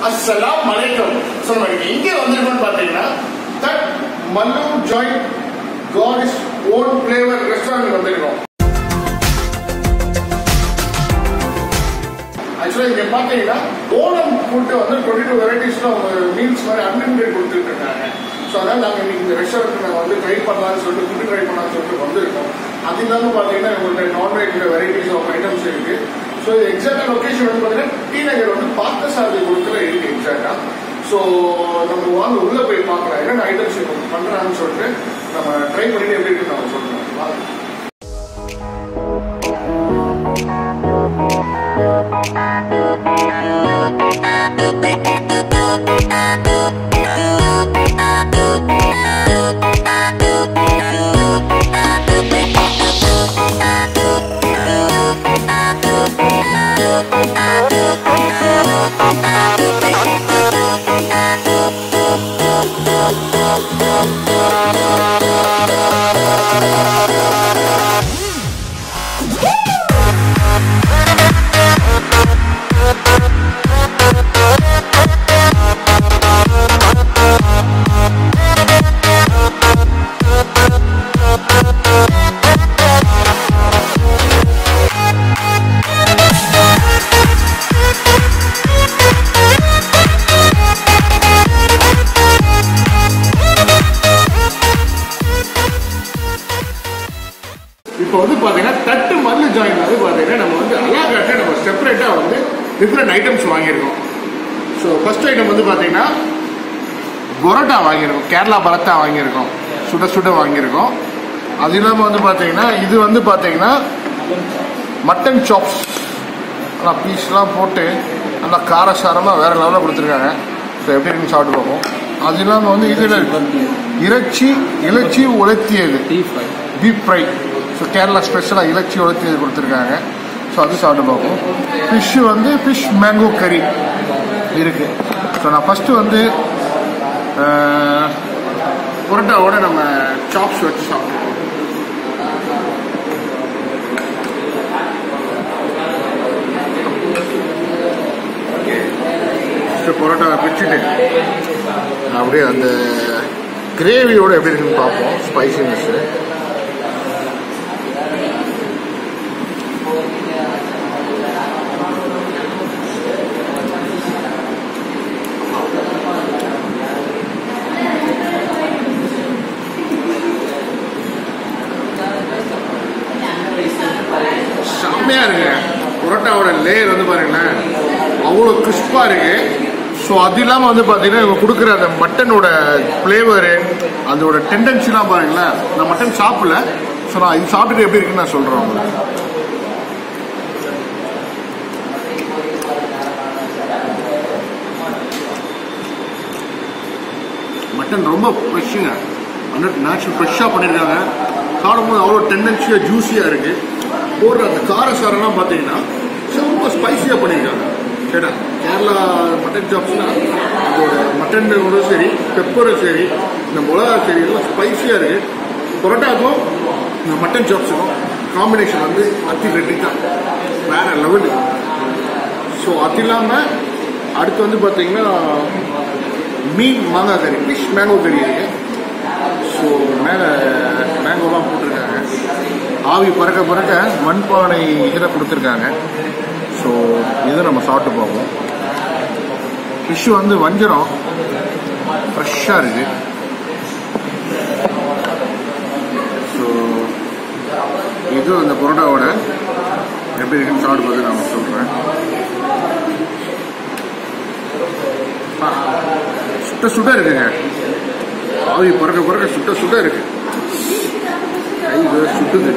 அஸ்ஸலாம் வலைக்கம் ஸோ நம்ம இன்னைக்கு எங்கே வந்திருக்கோம்னு பார்த்தீங்கன்னா தட் மல்லு ஜாயிண்ட் காடிஸ் ஓன் ஃப்ளேவர் ரெஸ்டாரண்ட் வந்திருக்கோம் ஆக்சுவலாக இங்கே பார்த்தீங்கன்னா ஓணம் ஃபுட்டு வந்து டுவெண்ட்டி டூ வெரைட்டிஸில் அவங்க மீல்ஸ் மாதிரி அன்லிமிடெட் கொடுத்துட்டு இருக்காங்க ஸோ அதனால் நாங்கள் இன்னைக்கு இந்த ரெஸ்டாரண்ட் நாங்கள் வந்து ட்ரை பண்ணலாம்னு சொல்லிட்டு ஃபுட்டு ட்ரை பண்ணலாம்னு சொல்லிட்டு வந்திருக்கோம் அது இல்லாமல் பார்த்தீங்கன்னா உங்கள்கிட்ட நான்வெஜ் வெரைட்டிஸ் ஆஃப் ஐட்டம்ஸ் இருக்கு ஸோ இது எக்ஸாக்டாக லொக்கேஷன் வந்து பார்த்தீங்கன்னா டி நகர் வந்து பார்த்தசாரதி குளத்தில் இருக்கு எக்ஸாக்டாக ஸோ நம்ம வாங்க உள்ளே போய் பார்க்கலாம் என்னென்ன ஐட்டம்ஸ் இவங்க பண்ணுறாங்கன்னு சொல்லிட்டு நம்ம ட்ரை பண்ணிட்டு எப்படி இருக்குன்னு நம்ம சொல்கிறோம் வாங்க இப்போ வந்து பார்த்தீங்கன்னா தட்டு மல்லு ஜாயின் வந்து பார்த்தீங்கன்னா நம்ம வந்து அலாகாட்டை நம்ம செப்பரேட்டாக வந்து டிஃப்ரெண்ட் ஐட்டம்ஸ் வாங்கியிருக்கோம் ஸோ ஃபர்ஸ்ட் ஐட்டம் வந்து பார்த்தீங்கன்னா பரோட்டா வாங்கியிருக்கோம் கேரளா பரத்தா வாங்கியிருக்கோம் சுட சுட வாங்கியிருக்கோம் அது இல்லாமல் வந்து பார்த்தீங்கன்னா இது வந்து பார்த்தீங்கன்னா மட்டன் சாப்ஸ் நல்லா பீஸ்லாம் போட்டு நல்லா காரசாரமாக வேறு லெவலில் கொடுத்துருக்காங்க ஸோ எப்படி இருக்குன்னு சாப்பிட்டு பார்ப்போம் அது இல்லாமல் வந்து இதில் இறைச்சி இறைச்சி உலர்த்தியது பீப் ஃப்ரை ஸோ கேரளா ஸ்பெஷலாக இலச்சி உலர்த்தி இது கொடுத்துருக்காங்க ஸோ அது சாப்பிட்டு பார்ப்போம் ஃபிஷ்ஷு வந்து ஃபிஷ் மேங்கோ கறி இருக்கு ஸோ நான் ஃபஸ்ட்டு வந்து அஹ், புரோட்டாவோட நம்ம சாப்ஸ் வச்சு சாப்பிடுவோம் ஃபஸ்ட்டு பரோட்டாவை பிச்சுட்டு அப்படியே அந்த கிரேவியோட எப்படி இருக்குன்னு பார்ப்போம் ஸ்பைசினஸ்ஸு செம்மையா இருக்கு புரோட்டாவோட லேயர் வந்து பாருங்களேன் அவ்வளோ கிறிஸ்பாக இருக்கு ஸோ அது இல்லாமல் வந்து பார்த்தீங்கன்னா இவங்க கொடுக்குற அந்த மட்டனோட ஃப்ளேவரு அதோட டெண்டன்சிலாம் பாருங்களேன் நான் மட்டன் சாப்பிடல ஸோ நான் இது சாப்பிட்டுட்டு எப்படி இருக்குன்னு நான் சொல்கிறேன் உங்களுக்கு மட்டன் ரொம்ப ஃப்ரெஷ்ஷுங்க ஹண்ட்ரட் நேச்சுரல் ஃப்ரெஷ்ஷாக பண்ணியிருக்காங்க சாப்பிடும்போது அவ்வளோ டெண்டன்சியாக ஜூஸியாக இருக்குது போடுற அந்த காரசாரெல்லாம் பார்த்தீங்கன்னா ரொம்ப ஸ்பைசியாக பண்ணியிருக்காங்க கேட்டா கேரளா மட்டன் சாப்ஸ்னா அதோட மட்டனோட சரி பெப்பரும் சரி இந்த மிளகா சரி எல்லாம் ஸ்பைசியாக இருக்குது பரோட்டாக்கும் இந்த மட்டன் சாப்ஸுக்கும் காம்பினேஷன் வந்து அத்தி ரெட்டி தான் வேற லெவலு ஸோ அது இல்லாமல் அடுத்து வந்து பார்த்தீங்கன்னா மீன் மாங்காய் கறி ஃபிஷ் மேங்கோ கறி இருக்கு ஸோ மேலே மேங்கோலாம் போட்டிருக்காங்க ஆவி பறக்க பறக்க மண்பானை இதில் கொடுத்துருக்காங்க ஸோ இதை நம்ம சாப்பிட்டு பார்ப்போம் ஃபிஷ் வந்து வஞ்சரம் ஃப்ரெஷ்ஷாக இருக்கு ஸோ இது அந்த பரோட்டாவோட எப்படி இருக்குன்னு சாப்பிட்டு பார்த்து நான் சொல்கிறேன் சுட்ட சுட இருக்குங்க ஆவி பறக்க பறக்க சுட்ட சுட இருக்கு கை வேற சுட்டுது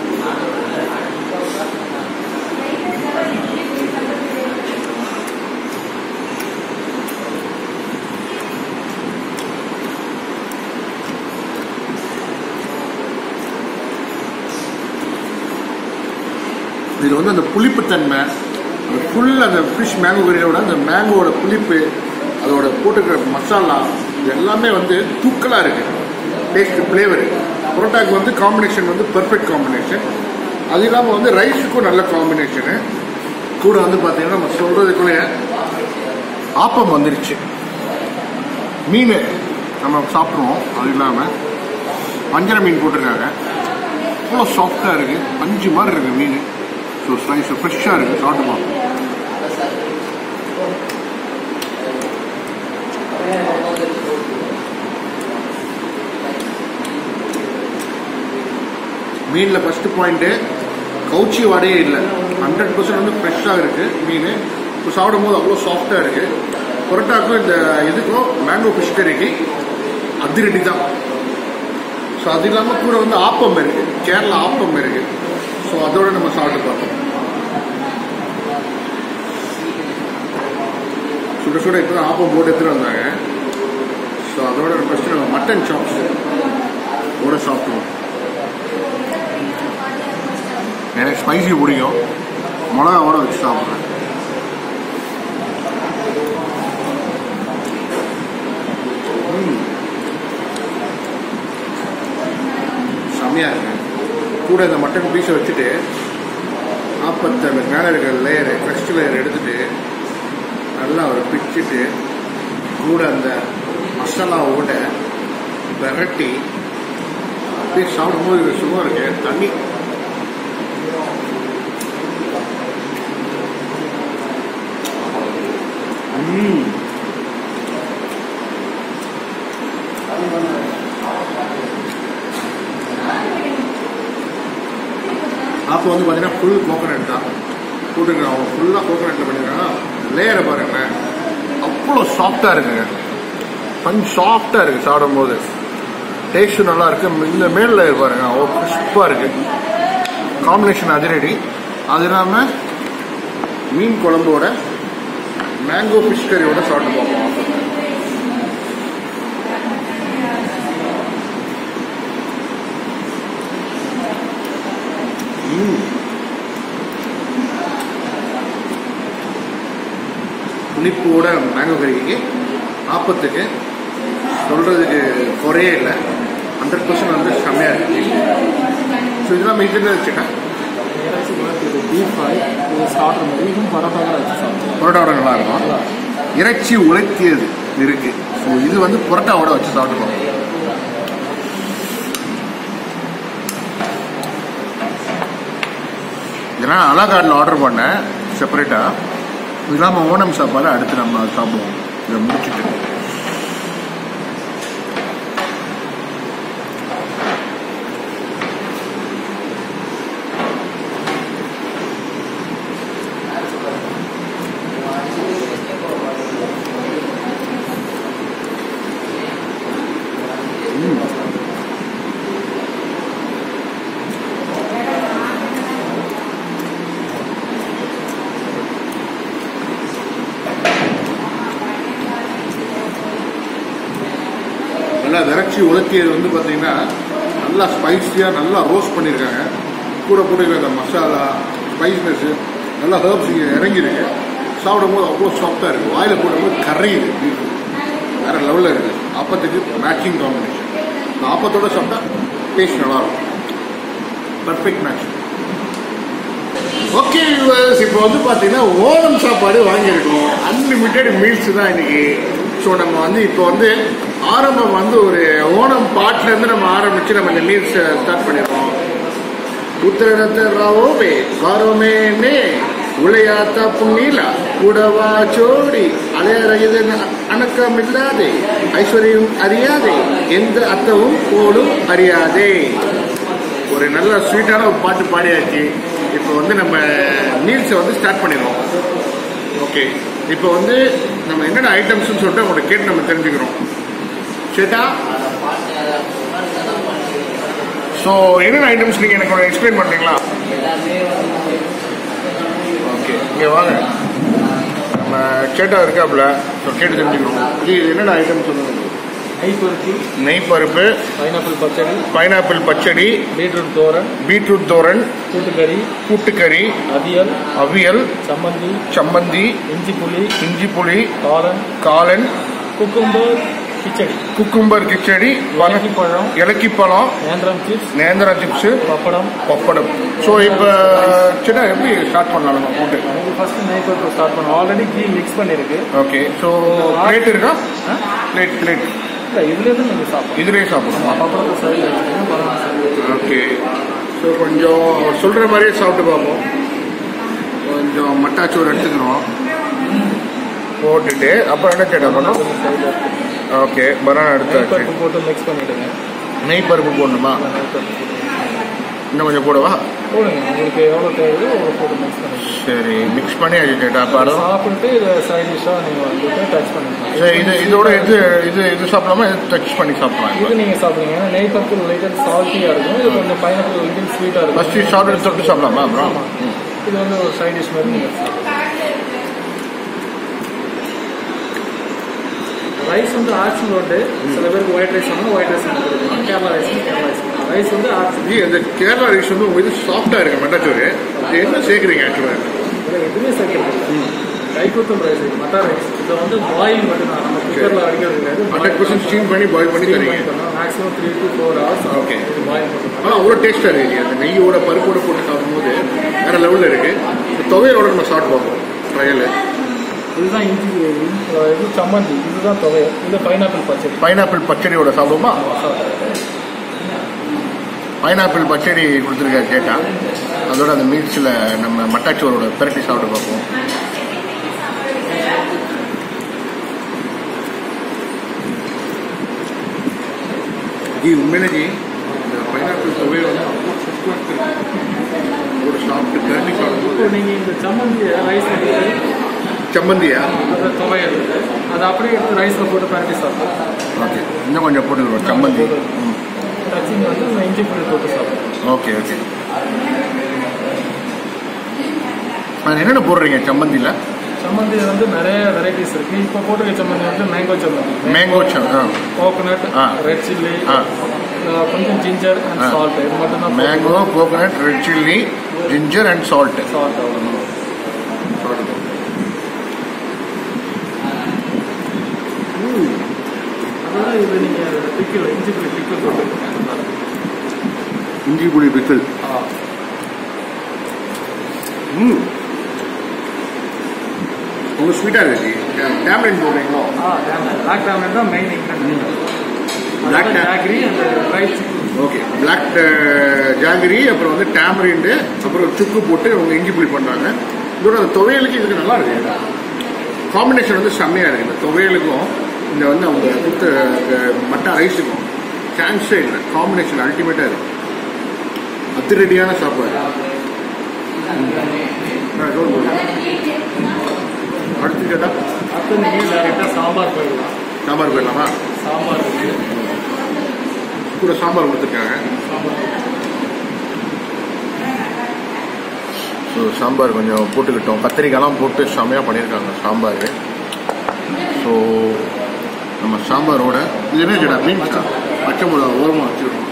இது வந்து அந்த புளிப்புத்தன்மை அந்த ஃபுல் அந்த ஃபிஷ் மேங்கோ கறியோட அந்த மேங்கோட புளிப்பு அதோட போட்டுக்கிற மசாலா இது எல்லாமே வந்து தூக்கலாக இருக்கு டேஸ்ட் ஃப்ளேவர் புரோட்டாக்கு வந்து காம்பினேஷன் வந்து பெர்ஃபெக்ட் காம்பினேஷன் அது இல்லாமல் வந்து ரைஸுக்கும் நல்ல காம்பினேஷனு கூட வந்து பார்த்தீங்கன்னா நம்ம சொல்கிறதுக்குள்ளேயே ஆப்பம் வந்துருச்சு மீன் நம்ம சாப்பிட்ருவோம் அது இல்லாமல் வஞ்சர மீன் போட்டிருக்காங்க அவ்வளோ சாஃப்டாக இருக்குது பஞ்சு மாதிரி இருக்குது மீன் ஸோ ஸ்லைஸ் ஃப்ரெஷ்ஷாக இருக்குது சாப்பிட்டு பார்ப்போம் மீனில் ஃபஸ்ட்டு பாயிண்ட்டு கவுச்சி வாடையே இல்லை ஹண்ட்ரட் பர்சன்ட் வந்து ஃப்ரெஷ்ஷாக இருக்குது மீன் இப்போ சாப்பிடும் போது அவ்வளோ சாஃப்டாக இருக்குது பொரோட்டாக்கும் இந்த இதுக்கும் மேங்கோ ஃபிஷ் கறிக்கு அதிரடி தான் ஸோ அது இல்லாமல் கூட வந்து ஆப்பம் இருக்குது கேரளா ஆப்பம் இருக்குது ஸோ அதோட நம்ம சாப்பிட்டு பார்த்தோம் சுட சுட இப்போ தான் ஆப்பம் போட்டு எடுத்துட்டு வந்தாங்க ஸோ அதோட ஃபஸ்ட்டு நம்ம மட்டன் சாப்ஸ் கூட சாப்பிடுவோம் எனக்கு ஸ்பைசி பிடிக்கும் மிளகாவோட வச்சு சாப்பிட்றேன் ம். செம்மையா இருக்கு கூட இந்த மட்டன் பீஸை வச்சுட்டு ஆப்பத்தை அந்த மேலே இருக்கிற லேயர் ஃபர்ஸ்ட் லேயர் எடுத்துட்டு நல்லா ஒரு பிச்சுட்டு கூட அந்த மசாலாவோட விரட்டி அப்படியே சாப்பிடும்போது சும்மா இருக்கு தண்ணி ம் அப்போ வந்து பார்த்தீங்கன்னா ஃபுல் கோகனட் தான் போட்டுருக்காங்க அவங்க ஃபுல்லாக கோகனட்டில் பண்ணியிருக்காங்க லேயரை பாருங்களேன் அவ்வளோ சாஃப்டாக இருக்குங்க பஞ்ச் சாஃப்டாக இருக்குது சாப்பிடும்போது டேஸ்ட்டும் நல்லா இருக்கு இந்த மேல் லேயர் பாருங்க அவ்வளோ கிறிஸ்பாக இருக்கு காம்பினேஷன் அதிரடி அது இல்லாமல் மீன் குழம்போட மேங்கோ ஃபிஷ் கறியோட சாப்பிட்டு பார்ப்போம் ம். புளிப்போட மேங்கோ கறிக்கு ஆப்பத்துக்கு சொல்றதுக்கு குறையே இல்லை ஹண்ட்ரட் பர்சன்ட் வந்து செம்மையாக இருக்கு ஸோ இதெல்லாம் மெயின்டைன் வச்சுட்டேன் டீப் ஃப்ரை இது ஸ்டார்டர் மாதிரி இதுவும் பரோட்டா தான் வச்சு சாப்பிடுவோம் புரோட்டாவோட நல்லா இருக்கும் இறைச்சி உலர்த்தியது இருக்கு ஸோ இது வந்து புரோட்டாவோட வச்சு சாப்பிட்டுக்கோங்க இதெல்லாம் அலாகார்டில் ஆர்டர் பண்ணேன் செப்பரேட்டாக இது இல்லாமல் ஓணம் சாப்பாடு அடுத்து நம்ம சாப்பிடுவோம் இதை முடிச்சுட்டு நல்லா விரைச்சி உலர்த்தியது வந்து பார்த்தீங்கன்னா நல்லா ஸ்பைஸியாக நல்லா ரோஸ்ட் பண்ணியிருக்காங்க கூட போட்டுக்கிற அந்த மசாலா ஸ்பைஸ்னஸ் நல்லா ஹர்ப்ஸ் இங்கே இறங்கியிருக்கு சாப்பிடும்போது அவ்வளோ சாஃப்டாக இருக்குது வாயில் போடும்போது கரையுது beef. வேற லெவலில் இருக்குது ஆப்பத்துக்கு மேட்சிங் காம்பினேஷன் இந்த ஆப்பத்தோட சாப்பிட்டா டேஸ்ட் நல்லாயிருக்கும் பர்ஃபெக்ட் மேட்ச் ஓகே இப்போ வந்து பார்த்தீங்கன்னா ஓணம் சாப்பாடு வாங்கியிருக்கோம் அன்லிமிட்டெட் மீல்ஸ் தான் இன்னைக்கு ஸோ நம்ம வந்து இப்போ வந்து ஆரம்பம் வந்து ஒரு ஓணம் பாட்டிலேருந்து நம்ம ஆரம்பித்து நம்ம இந்த மீல்ஸ் ஸ்டார்ட் பண்ணியிருக்கோம் ಉತ್ತರಡತ ರಾವೋವೆ ಗಾರೋಮೇನೆ ಉಳೆಯಾತ ಪುಣ್ಣೀಲ ಕೂಡವಾ ಚೋಡಿ அலையறையது அணக்கமில்லாதே ஐஸ்வர்யம் அறியாதே எந்த அர்த்தமும் போலும் அறியாதே ஒரு நல்ல ஸ்வீட்டான ஒரு பாட்டு பாடியாச்சு இப்போ வந்து நம்ம மீல்ஸை வந்து ஸ்டார்ட் பண்ணிடுவோம் ஓகே இப்போ வந்து நம்ம என்னென்ன ஐட்டம்ஸ்னு சொல்லிட்டு உங்கள்கிட்ட கேட்டு நம்ம தெரிஞ்சுக்கிறோம் சேட்டா ஸோ என்னென்ன ஐட்டம்ஸ் நீங்கள் எனக்கு எக்ஸ்பிளைன் பண்ணுறீங்களா ஓகே இங்கே வாங்க நம்ம சேட்டா இருக்காப்புல ஸோ கேட்டு தெரிஞ்சுக்கிறோம் இது என்னென்ன ஐட்டம் சொல்லுங்க நெய் பொருத்தி நெய் பருப்பு pineapple pachadi pineapple pachadi beetroot thoran beetroot thoran kootukari kootukari avial avial chammanthi chammanthi இஞ்சி புளி இஞ்சி புளி காளான் காளான் குக்கும்பர் கிச்சடி குக்கும்பர் கிச்சடி வணக்கி பழம் இலக்கி பழம் nendran chips nendran chips pappadam pappadam so இப்போ சின்ன எப்படி ஸ்டார்ட் பண்ணலாம் நம்ம ஃபுட்டு இது ஃபர்ஸ்ட் நைட் ஒர்க் ஸ்டார்ட் பண்ணோம் ஆல்ரெடி கீ மிக்ஸ் பண்ணிருக்கு ஓகே ஸோ பிளேட் இருக்கா பிளேட் பிளேட் இல்லை இதுலேருந்து நீங்கள் சாப்பிடலாம் இதுலேயே சாப்பிடணும் பப்படத்தை சைடில் வச்சுக்கோங்க பனானா சைடில் ஓகே ஸோ கொஞ்சம் சொல்கிற மாதிரியே சாப்பிட்டு பார்ப்போம் கொஞ்சம் மட்டாச்சோறு எடுத்துக்கிறோம் போட்டுட்டு அப்புறம் என்ன கேட்டா பண்ணோம் சைடில் ஓகே பனானா எடுத்தாச்சு பருப்பு போட்டு மிக்ஸ் பண்ணிவிடுங்க நெய் பருப்பு போடணுமா நெய் பருப்பு போட்டு. இன்னும் கொஞ்சம் போடவா போடுங்க உங்களுக்கு எவ்வளோ தேவையோ அவ்வளோ போட்டு மிக்ஸ் பண்ணிடுங்க சரி மிக்ஸ் பண்ணி அடிச்சுட்டா பாடம் சாப்பிட்டு இதை சைட் டிஷ்ஷாக நீங்கள் வந்துட்டு டச் பண்ணிக்கலாம் சரி இது இதோட இது இது இது சாப்பிடாம இது டச் பண்ணி சாப்பிடலாம் இது நீங்கள் சாப்பிடுங்க ஏன்னா நெய் பருப்பு லிட்டில் சால்ட்டியாக இருக்கும் இது கொஞ்சம் பைனாப்பிள் லிட்டில் ஸ்வீட்டாக இருக்கும் ஃபஸ்ட்டு சாப்பிட்டு தொட்டு சாப்பிடலாமா அப்புறம் ம். இது வந்து ஒரு சைட் டிஷ் மாதிரி நீங்கள் சாப்பிடலாம் ரைஸ் வந்து ஆப்ஷன் உண்டு சில பேருக்கு ஒயிட் ரைஸ் வேணும் ஒயிட் ரைஸ் கொடுக்கலாம் Kerala rice Kerala rice rice வந்து ஆப்ஷன் ஜி அந்த கேரளா ரைஸ் வந்து உங்க இது சாஃப்டா இருக்கு மட்டாச்சோறு இது என்ன சேர்க்குறீங்க ஆக்சுவலாக இதில் எதுவுமே சேர்க்கிறது கைக்குத்தல் ரைஸ் இது மட்டா ரைஸ் இதை வந்து பாயில் மட்டும்தான் நம்ம குக்கரில் அடிக்கிறது கிடையாது ஹண்ட்ரட் பர்சன்ட் ஸ்டீம் பண்ணி பாயில் பண்ணி தரீங்க maximum three to four hours Okay. இது பாயில் பண்ணுறோம் ஆனால் அவ்வளோ டேஸ்ட்டாக இருக்கு அந்த நெய்யோட பருப்போட போட்டு சாப்பிடும்போது வேற லெவலில் இருக்கு இந்த துவையோட நம்ம சாப்பிட்டு பார்ப்போம் ட்ரையல் இதுதான் இஞ்சி கிரேவி இது சம்மந்தி இதுதான் துவையல் இது பைனாப்பிள் பச்சடி பைனாப்பிள் பச்சடியோட சாப்பிடுவோமா பைனாப்பிள் பச்சடி கொடுத்துருக்காரு கேட்டா அதோட அந்த மீல்ஸில் நம்ம மட்டாச்சோரோட பிரட்டி சாப்பிட்டு பார்ப்போம் ஜி உண்மையிலே ஜி இந்த பைனாப்பிள் துவையல் வந்து அவ்வளோ சூப்பராக இருக்கு ஒரு சாப்பிட்டு பிரட்டி சாப்பிடும்போது இப்போ நீங்கள் இந்த சம்மந்தி ரைஸ் வந்து சம்மந்தியா அந்த துவையல் அதை அப்படியே எடுத்து ரைஸில் போட்டு பரட்டி சாப்பிடலாம் ஓகே இன்னும் கொஞ்சம் போட்டுக்கிறோம் சம்மந்தி ம் டச்சிங் வந்து இந்த இஞ்சி பொடி போட்டு சாப்பிடலாம் ஓகே ஓகே அது என்னென்ன போடுறீங்க சம்மந்தியில் சம்மந்தி வந்து நிறைய வெரைட்டிஸ் இருக்கு இப்போ போட்டிருக்க சம்மந்தி வந்து mango chammanthi mango some ah coconut ah. Red chilli ah. கொஞ்சம் ஜிஞ்சர் அண்ட் ஆ. சால்ட் இது மட்டும் தான் mango coconut red chilli ginger and salt salt அவ்வளோ அதோட இது நீங்கள் பிக்கிள் இஞ்சி புளி பிக்கிள் போட்டு இஞ்சி புளி பிக்கல் ம் ரொம்ப ஸ்வீட்டாக இருக்கு டேப்லெட் போடுறீங்களோ ஆ பிளாக் டேமன் தான் மெயின் Black tam- ஜாக்ரி அந்த ரைஸ் ஓகே பிளாக் ஜாங்கிரி அப்புறம் வந்து டேமரிண்டு அப்புறம் சுக்கு போட்டு அவங்க இஞ்சி புளி பண்ணுறாங்க இதோட அந்த துவையலுக்கு இதுக்கு நல்லா இருக்கு காம்பினேஷன் வந்து செம்மையாக இருக்குது இந்த துவையலுக்கும் இந்த வந்து அவங்க கொடுத்த இந்த மட்டா ரைஸுக்கும் சான்ஸே இல்லை காம்பினேஷன் அல்டிமேட்டாக இருக்கு அதிரடியான சாப்பாடு ஆ, சொல்லுங்க. அடுத்து கேட்டா அடுத்து நீங்கள் டேரெக்டாக சாம்பார் போயிடலாம் சாம்பார் போயிடலாமா சாம்பார் இருக்கு கூட சாம்பார் கொடுத்துருக்காங்க சாம்பார் ஸோ சாம்பார் கொஞ்சம் போட்டுக்கிட்டோம் கத்திரிக்காய்லாம் போட்டு செம்மையாக பண்ணியிருக்காங்க சாம்பார் ஸோ நம்ம சாம்பாரோட இது என்ன கேட்டா பீன்ஸா பச்சை மிளகா ஓரமாக வச்சுருக்கோம்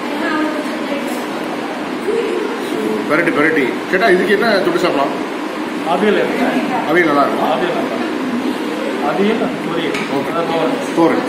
ஸோ பெரட்டி பெரட்டி கேட்டா இதுக்கு என்ன தொட்டு சாப்பிடலாம் அவியல் இருக்கு அவையும் நல்லா இருக்கும் அவியல் நல்லா அவியல் பொரியல் Okay. அதான் தோரன்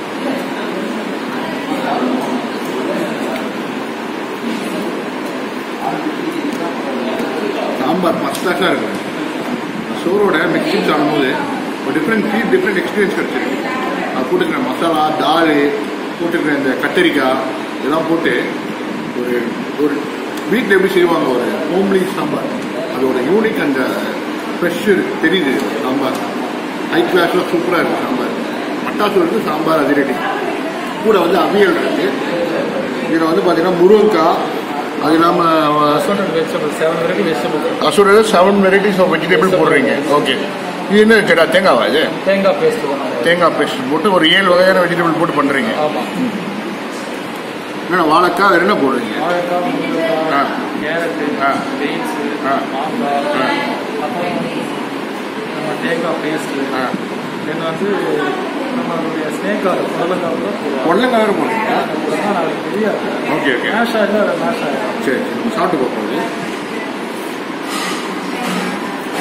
சாம்பார் ஃபஸ்ட் கிளாஸாக இருக்கும் சோறோட மிக்சிங் சாப்பிடும்போது ஒரு டிஃப்ரெண்ட் ஃபீல் டிஃப்ரெண்ட் எக்ஸ்பீரியன்ஸ் கிடச்சிருக்கு அது போட்டுக்கிற மசாலா தால் போட்டுக்கிற இந்த கத்தரிக்காய் இதெல்லாம் போட்டு ஒரு ஒரு வீட்டில் எப்படி செய்வாங்க ஒரு ஹோம்லி சாம்பார் அதோட யூனிக் அந்த ஃப்ரெஷ் தெரியுது சாம்பார் ஹை கிளாஸில் சூப்பராக இருக்குது சாம்பார் மட்டாசு இருக்குது சாம்பார் அதிரடி கூட வந்து அவியல் இருக்குது இதில் வந்து பார்த்தீங்கன்னா முருங்கக்காய் அது இல்லாமல் assorted vegetable seven variety vegetable assorted seven varieties of vegetable போடுறீங்க ஓகே இது என்ன சேட்டா தேங்காவா இது தேங்காய் பேஸ்ட் வேணும் தேங்காய் பேஸ்ட் போட்டு ஒரு ஏழு வகையான வெஜிடபிள் போட்டு பண்ணுறீங்க ஆமாம் என்னென்ன வாழைக்காய் வேறு என்ன போடுறீங்க வாழைக்காய் ஆ. முருங்கைக்காய் கேரட்டு ஆ. பீன்ஸு ஆ. மாங்காய் ஆ. அப்புறம் நம்ம தேங்காய் பேஸ்ட்டு ஆ தென் வந்து நம்மளுடைய ஸ்னேக் ஆயில் புடலங்காய் கூட போடுவோம் கொள்ளங்காய் வேறு போடுறீங்க அதெல்லாம் நாளைக்கு தெரியாது ஓகே ஓகே மேஷ் ஆகிடும் அதை மேஷ் ஆகிடும் சரி நம்ம சாப்பிட்டு பார்ப்போம் இது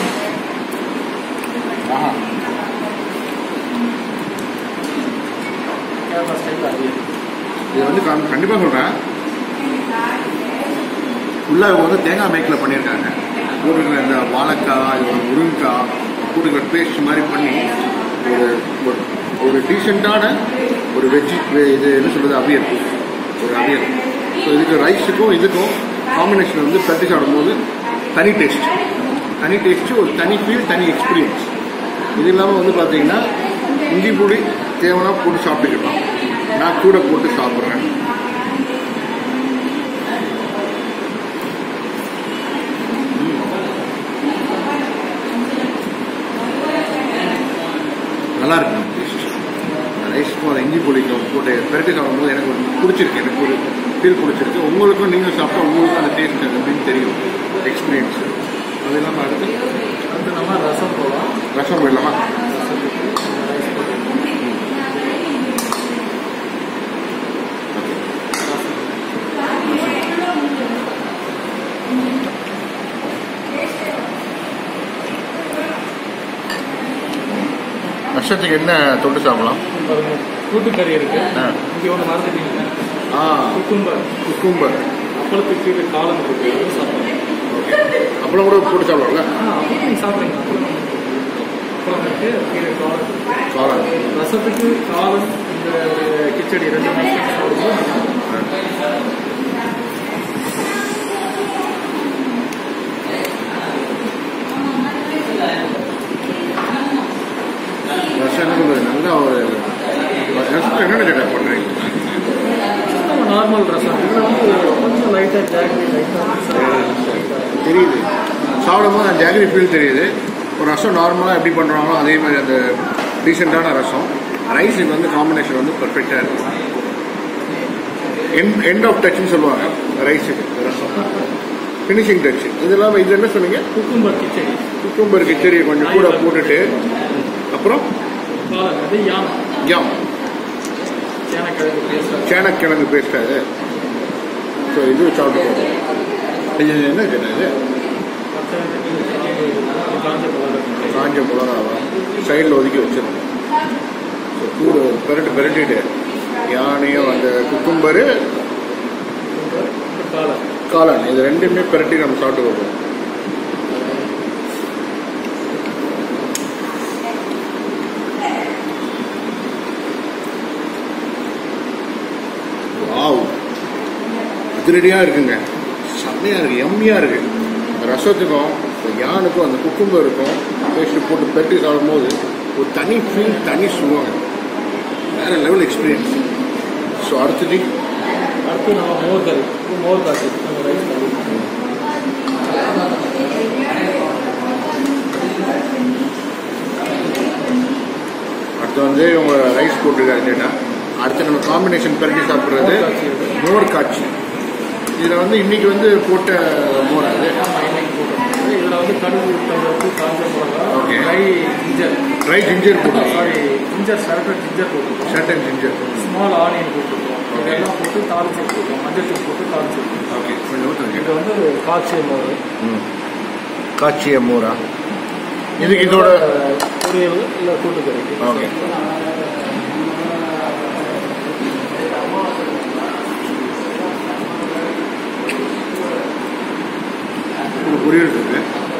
ஆஹா அவியல் இது வந்து கம்- கண்டிப்பா சொல்றேன் ஃபுல்லாக இவங்க வந்து தேங்காய் மேக்கில் பண்ணியிருக்காங்க போட்டுக்கிற இந்த வாழைக்காய் இது ஒரு முருங்கைக்காய் போட்டுக்கிற பேஸ்ட் மாதிரி பண்ணி ஒரு ஒரு ஒரு டீசெண்டான ஒரு வெஜ்ஜி இது என்ன சொல்றது அவியல் ஒரு அவியல் ஸோ இதுக்கு ரைஸுக்கும் இதுக்கும் காம்பினேஷன் வந்து பிரட்டி சாப்பிடும்போது தனி டேஸ்ட் தனி டேஸ்ட்டு ஒரு தனி ஃபீல் தனி எக்ஸ்பீரியன்ஸ் இது இல்லாமல் வந்து பார்த்தீங்கன்னா இஞ்சி பொடி தேவைன்னா போட்டு சாப்பிட்டுக்கலாம் நான் கூட போட்டு சாப்பிட்றேன் நல்லா இருக்கு ரைஸ்க்கும் அந்த இஞ்சி பொடிக்கும் போட்டு பெரட்டி சாப்பிடும்போது எனக்கு ஒரு பிடிச்சிருக்கு எனக்கு ஒரு ஃபீல் பிடிச்சிருக்கு உங்களுக்கும் நீங்கள் சாப்பிட்டா உங்களுக்கும் அந்த டேஸ்ட் எப்படின்னு தெரியும் எக்ஸ்பீரியன்ஸ் அது இல்லாமல் அடுத்து அடுத்து நம்ம ரசம் போகலாம் ரசம் போயிடலாமா ரசத்துக்கு ரைஸ் போட்டு ரசம் ரசத்துக்கு என்ன தொட்டு சாப்பிடலாம் பாருங்க கூட்டுக்கறி இருக்கு ஆ. இங்கே ஒன்று மறந்துட்டீங்க ஆ குக்கும்பர் குக்கும்பர் அப்பளத்துக்கு கீழே காலம் இருக்கு அதுவும் சாப்பிடுங்க அப்பளம் கூட போட்டு சாப்பிடலாம்ல ஆ அப்பளம் நீங்கள் சாப்பிடுங்க அப்பளம் அப்பளம் இருக்கு கீழே காலம் இருக்கு. காளான் ரசத்துக்கு காலம் இந்த ஒரு கிச்சடி ரெண்டு மாதம் சாப்பிடும்போது நல்லா இருக்கும். ரசம் என்ன சொல்றது நல்லா ஒரு ரசத்தில் என்னென்ன கேட்டா பண்ணுறீங்க நம்ம நார்மல் ரசம் இதில் வந்து கொஞ்சம் லைட்டாக ஜாக்கி லைட்டாக தெரியுது சாப்பிடும்போது அந்த ஜாகரி ஃபீல் தெரியுது ஒரு ரசம் நார்மலாக எப்படி பண்ணுறாங்களோ அதே மாதிரி அந்த டீசெண்டான ரசம் ரைஸுக்கு வந்து காம்பினேஷன் வந்து பர்ஃபெக்டாக இருக்கும் எண்ட் எண்ட் ஆஃப் டச்னு சொல்லுவாங்க ரைஸுக்கு ரசம் ஃபினிஷிங் டச் இது இல்லாமல் இது என்ன சொன்னீங்க குக்கும்பர் கிச்சடி குக்கும்பர் கிச்சடியை கொஞ்சம் கூட போட்டுட்டு அப்புறம் காலம் அது யாம் ஜாம் சேனக்கிழங்கு பேஸ்ட் சேனக்கிழங்கு பேஸ்ட் அது ஸோ இது சாப்பிட்டு இது என்ன கேட்டா இது காஞ்ச பழம் காஞ்ச மிளகாவா சைடில் ஒதுக்கி வச்சிருந்தோம் ஸோ கூட பெரட்டு பெரட்டிட்டு யானையும் அந்த குக்கும்பரு காலம் காளான் இது ரெண்டுமே பெரட்டி நம்ம சாப்பிட்டு வருவோம் வாவ் அதிரடியாக இருக்குங்க செம்மையாக இருக்கு எம்மியாக இருக்கு அந்த ரசத்துக்கும் இந்த யானுக்கும் அந்த குக்கும்பருக்கும் பேஸ்ட் போட்டு பெரட்டி சாப்பிடும்போது ஒரு தனி ஃபீல் தனி சுவாங்க வேற லெவல் எக்ஸ்பீரியன்ஸ் ஸோ அடுத்தது அடுத்து நம்ம மோர் கறி இது மோர் காய்ச்சி நம்ம ரைஸ் கறி அடுத்து வந்து இவங்க ரைஸ் போட்டுருக்காரு கேட்டா அடுத்து நம்ம காம்பினேஷன் பெரட்டி சாப்பிட்றது மோர் காய்ச்சி இது. மோர் காய்ச்சி இதில் வந்து இன்னைக்கு வந்து போட்ட மோர் அது ஆமாம் இன்னைக்கு போட்டுருக்கோம் இதில் வந்து கடுகு உளுத்தம்பருப்பு காஞ்ச மிளகா Okay. Dry ginger dry ginger போட்டுருக்கோம் சாரி ஜிஞ்சர் சரட்டட் ஜிஞ்சர் போட்டுருக்கோம் shred and ginger small onion போட்டுருக்கோம் Okay. இதெல்லாம் போட்டு தாளிச்சு வச்சுருக்கோம் மஞ்சள் தூள் போட்டு தாளிச்சு வச்சுருக்கோம் ஓகே கொஞ்சம் ஊற்றுங்க இது வந்து காய்ச்சிய மோர் காய்ச்சிய மோரா இதுக்கு இதோட பொரியல் இல்லை கூட்டுக்கறி ஓகே ஒரு பொரியல் இருக்கு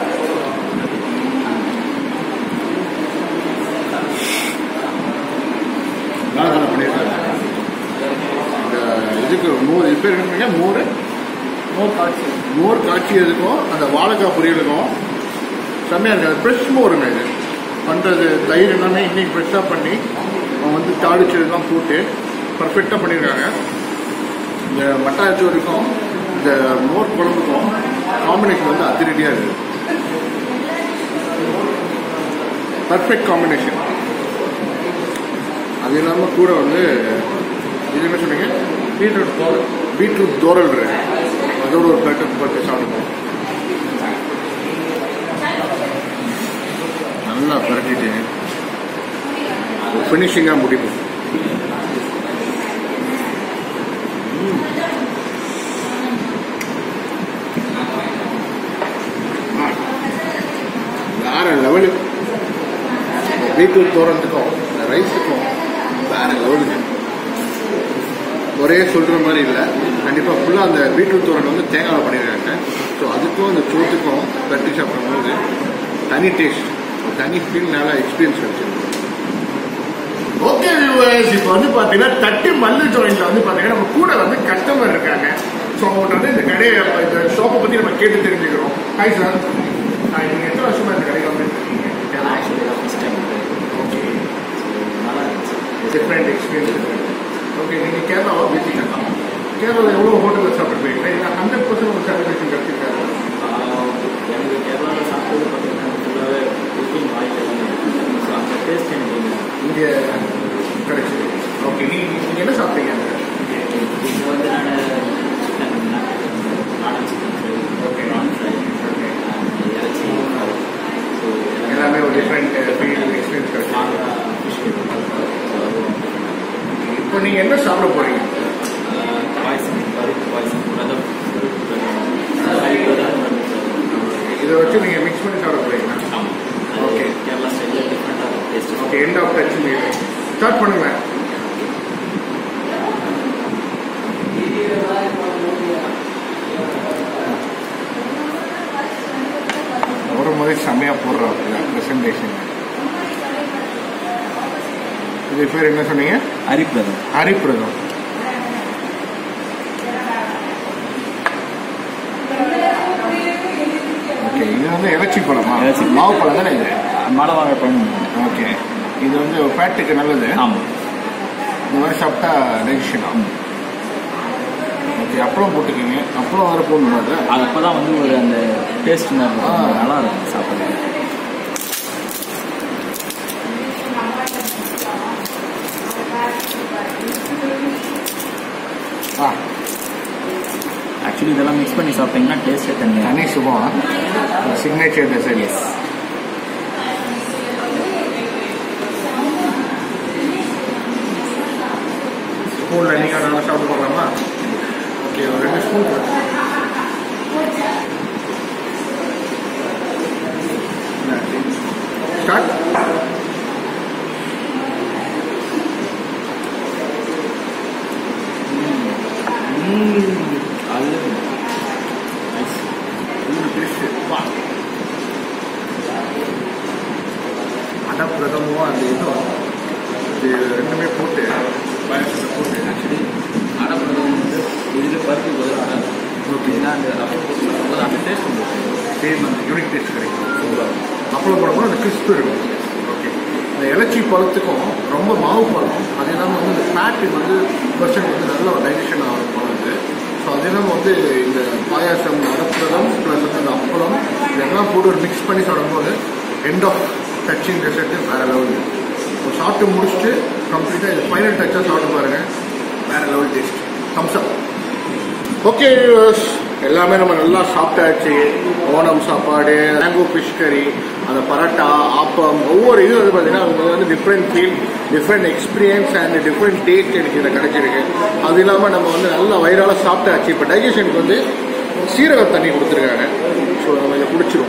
நல்லா தானே பண்ணியிருக்காங்க இந்த இதுக்கு மோர் இது பேர் என்னங்க மோர் மோர் காய்ச்சி மோர் காய்ச்சியதுக்கும் அந்த வாழைக்காய் பொரியலுக்கும் செம்மையாக இருக்குது அது ஃப்ரெஷ் மோருங்க இது பண்ணுறது தயிர் எல்லாமே இன்னைக்கு ஃப்ரெஷ்ஷாக பண்ணி அவன் வந்து தாளிச்சதுலாம் போட்டு பர்ஃபெக்டாக பண்ணியிருக்காங்க இந்த மட்டாச்சோருக்கும் இந்த மோர் குழம்புக்கும் காம்பினேஷன் வந்து அதிரடியாக இருக்குது பர்ஃபெக்ட் காம்பினேஷன் அது இல்லாமல் கூட வந்து இது என்ன சொன்னீங்க பீட்ரூட் தோல் பீட்ரூட் தோரல் இருக்கு அதோட ஒரு பேக்கெட் போட்டு சாப்பிடுவோம் நல்லா பரட்டிட்டு ஃபினிஷிங்காக முடிப்போம் ம். ஆ. வேற லெவலு பீட்ரூட் தோரத்துக்கும் ரைஸுக்கும் வேற லெவலுங்க ஒரே சொல்கிற மாதிரி இல்லை கண்டிப்பாக ஃபுல்லாக அந்த பீட்ரூட் தோரன் வந்து தேங்காய் பண்ணியிருக்காங்க ஸோ அதுக்கும் அந்த சோத்துக்கும் பரட்டி சாப்பிடும்போது தனி டேஸ்ட் தனி ஃபீல் நல்லா எக்ஸ்பீரியன்ஸ் வச்சுருக்கோம் ஓகே வியூவர்ஸ் இப்போ வந்து பார்த்தீங்கன்னா தட்டி மல்லு ஜாயின்ட்ல வந்து பார்த்தீங்கன்னா நம்ம கூட வந்து கஸ்டமர் இருக்காங்க ஸோ அவங்கள்ட்ட வந்து இந்த கடையை இந்த ஷாப்பை பற்றி நம்ம கேட்டு தெரிஞ்சுக்கிறோம் ஹாய் சார் நீங்கள் எத்தனை வருஷமா இந்த கடையில் வந்து இருக்கீங்க ஆக்சுவலி ஃபஸ்ட் டைம் ஓகே நல்லா இருந்துச்சு டிஃப்ரெண்ட் எக்ஸ்பீரியன்ஸ் ஓகே நீங்கள் கேரளாவா பேசிக்கலாம் கேரளாவில் எவ்வளோ ஹோட்டலில் சாப்பிட்ருப்பீங்க இல்லை ஹண்ட்ரட் பர்சன்ட் உங்கள் சாட்டிஸ்ஃபேக்ஷன் கிடைச்சிருக்காரு ஆஹ் எனக்கு கேரளாவில் சாப்பிட்டது பார்த்தீங்கன்னா ஃபுல்லாகவே குக்கிங் ஆயில் எல்லாமே ஸோ அந்த டேஸ்ட் எனக்கு இல்லை. இங்கே கிடைச்சிது ஓகே நீ நீங்கள் என்ன சாப்பிட்டீங்க அங்க? இங்கே வந்து நான் chicken nadan chicken fry Okay. Prawn fry Okay. இறைச்சி ஸோ எல்லாமே ஒரு டிஃப்ரெண்ட் ஃபீல் எக்ஸ்பீரியன்ஸ் கிடைச்சி மாங்கா ஃபிஷ் ஸோ அதுவும் இப்போ நீங்கள் என்ன சாப்பிட போகிறீங்க பாயசம் பருப்பு பாயசம் பிரதம் பருப்பு பிரதம் இதை வச்சு நீங்கள் மிக்ஸ் பண்ணி சாப்பிட போகிறீங்களா ஆமாம் Okay. ஓகே கேரளா ஸ்டைலில் டிஃப்ரெண்ட்டாக taste okay end of touch start பண்ணுங்களேன் ஒரு முறை செம்மையாக போடுறாங்க ப்ரெசன்டேஷன் இது பேர் என்ன சொன்னீங்க அரிப்பிரதம் ஹரிப்பிரதம் ஓகே இது வந்து இலச்சி பழமா இலச்சி. மாவு பழம் தானே இது மழை வாங்க பண்ணணும் ஓகே இது வந்து ஃபேட்டுக்கு நல்லது ஆமாம் இந்த மாதிரி சாப்பிட்டா டைஜஷன் ஆகும் ஓகே அப்பளம் போட்டுக்கோங்க அப்பளம் வேறு போடணும் அதில் அது அப்போ தான் வந்து ஒரு அந்த டேஸ்ட் ஆ. நல்லா இருக்கும் சாப்பிட ஆ ஆக்சுவலி இதெல்லாம் மிக்ஸ் பண்ணி சாப்பிட்டீங்கன்னா டேஸ்ட்டே தனியாக தனி சுகம் சிக்னேச்சர் டிசைன் எஸ் ஸ்பூனில் நீங்கள் நல்லா சாப்பிட்டு போகலாமா ஓகே ஒரு ரெண்டு ஸ்பூன் ஸ்டார்ட் அது நைஸ் அடப்பிரதமும் அந்த இதுவும் இது ரெண்டுமே போட்டு பாயசத்தை போட்டு ஆக்சுவலி அடப்பிரதம் வந்து இதில் பருப்பு பதில் அடை ஓகே ஏன்னா அந்த அப்போ போட்டு அந்த டேஸ்ட் உங்களுக்கு சேம் அந்த யூனிக் டேஸ்ட் கிடைக்கும் சூப்பராக அப்பளம் போடும்போது அந்த கிறிஸ்ப் இருக்கும் ஓகே இந்த இலச்சி பழத்துக்கும் ரொம்ப மாவு பழம் அது இல்லாமல் வந்து இந்த ஃபேட்டுக்கு வந்து பர்சன்ட் வந்து நல்ல ஒரு டைஜஷன் ஆகிற பழம் இது ஸோ அது இல்லாமல் வந்து இந்த பாயாசம் அடப்பிரதம் ப்ளஸ் வந்து இந்த அப்பளம் இதெல்லாம் போட்டு ஒரு மிக்ஸ் பண்ணி சாப்பிடும்போது எண்ட் ஆஃப் டச்சிங் டெசர்ட்டு வேறு லெவல் ஸோ சாப்பிட்டு முடிச்சுட்டு கம்ப்ளீட்டாக இது ஃபைனல் டச்சாக சாப்பிட்டு பாருங்கள் வேறு level taste thumbs up okay எல்லாமே நம்ம நல்லா சாப்பிட்டாச்சு ஓணம் சாப்பாடு மேங்கோ ஃபிஷ் கறி அந்த பரோட்டா ஆப்பம் ஒவ்வொரு இது வந்து பார்த்தீங்கன்னா அவங்க வந்து different feel different experience and different taste எனக்கு இதில் கிடைச்சிருக்கு அது இல்லாமல் நம்ம வந்து நல்லா வயிறால சாப்பிட்டாச்சு இப்போ டைஜஷனுக்கு வந்து சீரக தண்ணி கொடுத்துருக்காங்க ஸோ நம்ம இதை குடிச்சிரும்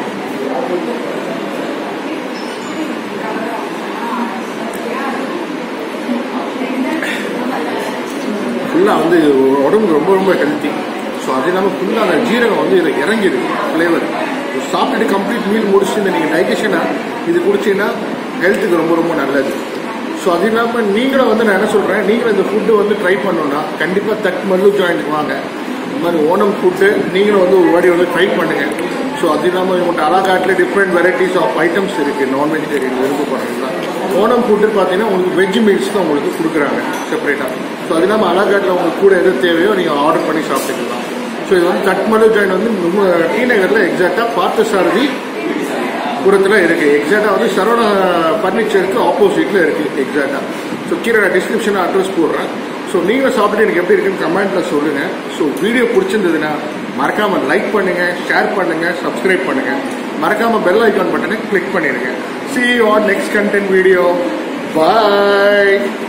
ஃபுல்லாக வந்து இது உடம்புக்கு ரொம்ப ரொம்ப ஹெல்த்தி ஸோ அது இல்லாமல் ஃபுல்லாக அந்த ஜீரகம் வந்து இதில் இறங்கிருக்கு ஃப்ளேவர் சாப்பிட்டுட்டு கம்ப்ளீட் மீல் முடிச்சுட்டு இந்த நீங்கள் டைஜஷனாக இது குடிச்சீங்கன்னா ஹெல்த்துக்கு ரொம்ப ரொம்ப நல்லது ஸோ அது இல்லாமல் நீங்களும் வந்து நான் என்ன சொல்கிறேன் நீங்களும் இந்த ஃபுட்டு வந்து ட்ரை பண்ணணும்னா கண்டிப்பாக தட் மல்லு ஜாயிண்ட் வாங்க இந்த மாதிரி ஓணம் ஃபுட்டு நீங்களும் வந்து ஒரு வாட்டி வந்து ட்ரை பண்ணுங்கள் ஸோ அது இல்லாமல் உங்கள்கிட்ட அலாகாட்டில் டிஃப்ரெண்ட் வெரைட்டிஸ் ஆஃப் ஐட்டம்ஸ் இருக்குது நான் வெஜிடேரியன் விருப்பப்படுறீங்களா ஓணம் ஃபுட்டு பார்த்தீங்கன்னா உங்களுக்கு வெஜ் மீல்ஸ் தான் உங்களுக்கு கொடுக்குறாங்க செப்பரேட்டாக ஸோ அது இல்லாமல் அலாகாட்டில் உங்களுக்கு கூட எது தேவையோ நீங்கள் ஆர்டர் பண்ணி சாப்பிட்டுக்கலாம் ஸோ இது வந்து தட்மலு ஜாயின் வந்து நம்ம டி நகரில் எக்ஸாக்டாக பார்த்தசாரதி புறத்தில் இருக்குது எக்ஸாக்டாக வந்து சரவண ஃபர்னிச்சருக்கு ஆப்போசிட்டில் இருக்குது எக்ஸாக்டாக ஸோ கீழே நான் டிஸ்கிரிப்ஷனில் அட்ரஸ் போடுறேன் ஸோ நீங்கள் சாப்பிட்டு எனக்கு எப்படி இருக்குன்னு கமெண்ட்டில் சொல்லுங்கள் ஸோ வீடியோ பிடிச்சிருந்ததுன்னா மறக்காமல் லைக் பண்ணுங்கள் ஷேர் பண்ணுங்கள் சப்ஸ்கிரைப் பண்ணுங்கள் மறக்காமல் பெல் ஐக்கான் பட்டனை கிளிக் பண்ணிடுங்க see you on next content video bye